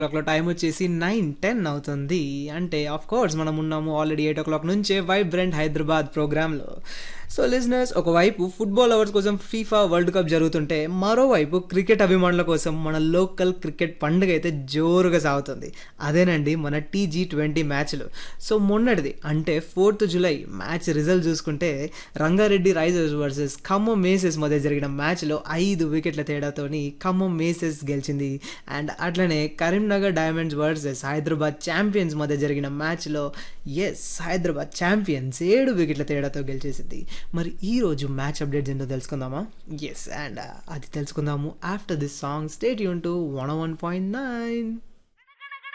క్లాక్‌లో టైం వచ్చేసి 9, 10 అవుతుంది. అంటే ఆఫ్ కోర్స్ మనం ఉన్నాము ఆల్రెడీ 8:00 నుంచే వైబ్రెంట్ హైదరాబాద్ ప్రోగ్రామ్‌లో. సో లిజనర్స్ ఒకవైపు ఫుట్బాల్ లవర్స్ కోసం ఫీఫా వరల్డ్ కప్ జరుగుతుంటే, మరోవైపు క్రికెట్ అభిమానుల కోసం మన లోకల్ క్రికెట్ పండుగ అయితే జోరుగా సాగుతుంది. అదేనండి మన టీ-జీ20 మ్యాచ్‌లు. సో మొన్నటిది అంటే 4థ్ జులై మ్యాచ్ రిజల్ట్ చూసుకుంటే రంగారెడ్డి రైజర్స్ వర్సెస్ ఖమ్మం మేసెస్ మధ్య జరిగిన మ్యాచ్‌లో 5 వికెట్ల తేడాతోని ఖమ్మం మేసెస్ గెలిచింది. అండ్ అట్లనే Karimnagar diamonds versus Hyderabad champions మధ్య జరిగిన మ్యాచ్‌లో యెస్ హైదరాబాద్ ఛాంపియన్స్ 7 వికెట్ల తేడాతో గెలిచేసింది. మరి ఈ రోజు మ్యాచ్ అప్డేట్స్ ఏంటో తెలుసుకుందామా? యెస్ అండ్ అది తెలుసుకుందాము after this song stay tuned to 101.9